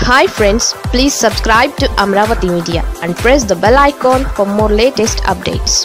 hi friends please subscribe to Amaravati media and press the bell icon for more latest updates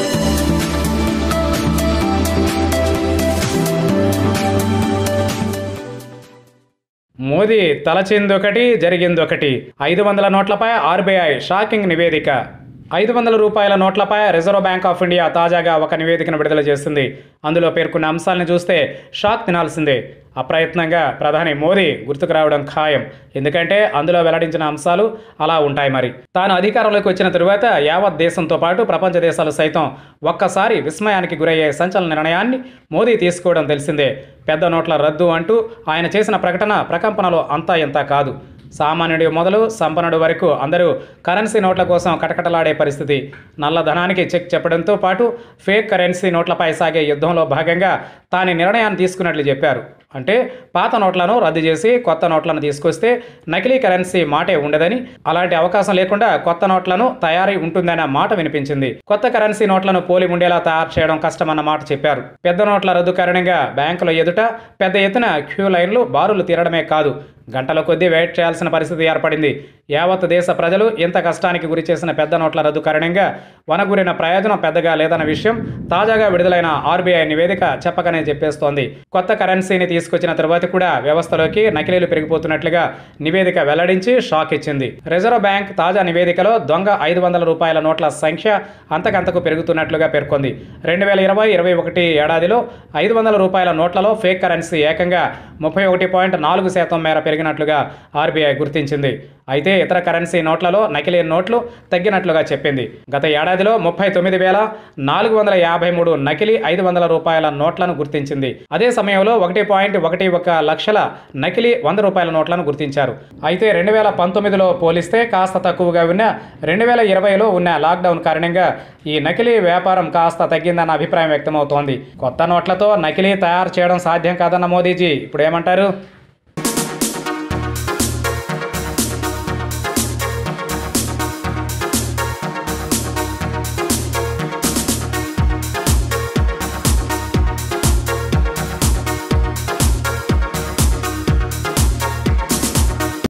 Modi తలచిందొకటి జరిగిందొకటి ఐదు వందల నోట్లపై ఆర్బీఐ షాకింగ్ నివేదిక ఐదు వందల రూపాయల నోట్లపై రిజర్వ్ బ్యాంక్ ఆఫ్ ఇండియా తాజాగా ఒక నివేదికను విడుదల చేసింది అందులో పేర్కొన్న అంశాలను చూస్తే షాక్ తినాల్సిందే అప్రయత్నంగా ప్రధాని మోదీ గుర్తుకు రావడం ఖాయం ఎందుకంటే అందులో వెల్లడించిన అంశాలు అలా ఉంటాయి మరి తాను అధికారంలోకి వచ్చిన తరువాత యావత్ దేశంతో పాటు ప్రపంచ దేశాలు సైతం ఒక్కసారి విస్మయానికి గురయ్యే సంచలన నిర్ణయాన్ని మోదీ తీసుకోవడం తెలిసిందే పెద్ద నోట్ల రద్దు అంటూ ఆయన చేసిన ప్రకటన ప్రకంపనలో అంతా ఇంతా కాదు సామాన్యుడి మొదలు సంపన్నుడి వరకు అందరూ కరెన్సీ నోట్ల కోసం కటకటలాడే పరిస్థితి నల్లధనానికి చెక్ చెప్పడంతో పాటు ఫేక్ కరెన్సీ నోట్లపై సాగే యుద్ధంలో భాగంగా తాను నిర్ణయాన్ని తీసుకున్నట్లు చెప్పారు అంటే పాత నోట్లను రద్దు చేసి కొత్త నోట్లను తీసుకొస్తే నకిలీ కరెన్సీ మాటే ఉండదని అలాంటి అవకాశం లేకుండా కొత్త నోట్లను తయారీ ఉంటుందన్న మాట వినిపించింది కొత్త కరెన్సీ నోట్లను పోలి ఉండేలా తయారు చేయడం కష్టమన్న మాట చెప్పారు పెద్ద నోట్ల రద్దు కారణంగా బ్యాంకుల ఎదుట పెద్ద ఎత్తున క్యూ లైన్లు బారులు తీరడమే కాదు గంటల కొద్దీ వెయిట్ చేయాల్సిన పరిస్థితి ఏర్పడింది యావత్ దేశ ప్రజలు ఇంత కష్టానికి గురి చేసిన పెద్ద నోట్ల రద్దు కారణంగా వనగూరిన ప్రయోజనం పెద్దగా లేదన్న విషయం తాజాగా విడుదలైన ఆర్బీఐ నివేదిక చెప్పకనే చెప్పేస్తోంది కొత్త కరెన్సీని తీసుకొచ్చిన తరువాత కూడా వ్యవస్థలోకి నకిలీలు పెరిగిపోతున్నట్లుగా నివేదిక వెల్లడించి షాక్ ఇచ్చింది రిజర్వ్ బ్యాంక్ తాజా నివేదికలో దొంగ ఐదు వందల రూపాయల నోట్ల సంఖ్య అంతకంతకు పెరుగుతున్నట్లుగా పేర్కొంది రెండు వేల ఇరవై ఇరవై ఒకటి ఏడాదిలో ఐదు వందల రూపాయల నోట్లలో ఫేక్ కరెన్సీ ఏకంగా ముప్పై ఒకటి పాయింట్ నాలుగు శాతం మేర పెరిగినట్లుగా ఆర్బీఐ గుర్తించింది అయితే ఇతర కరెన్సీ నోట్లలో నకిలీ నోట్లు తగ్గినట్లుగా చెప్పింది గత ఏడాదిలో ముప్పై తొమ్మిది వేల నాలుగు వందల యాభై మూడు నకిలీ ఐదు వందల రూపాయల నోట్లను గుర్తించింది అదే సమయంలో ఒకటి పాయింట్ ఒకటి ఒక లక్షల నకిలీ వంద రూపాయల నోట్లను గుర్తించారు అయితే రెండు వేల పంతొమ్మిదిలో పోలిస్తే కాస్త తక్కువగా ఉన్న రెండు వేల ఇరవైలో ఉన్న లాక్డౌన్ కారణంగా ఈ నకిలీ వ్యాపారం కాస్త తగ్గిందన్న అభిప్రాయం వ్యక్తమవుతోంది కొత్త నోట్లతో నకిలీ తయారు చేయడం సాధ్యం కాదన్న మోదీజీ ఇప్పుడు ఏమంటారు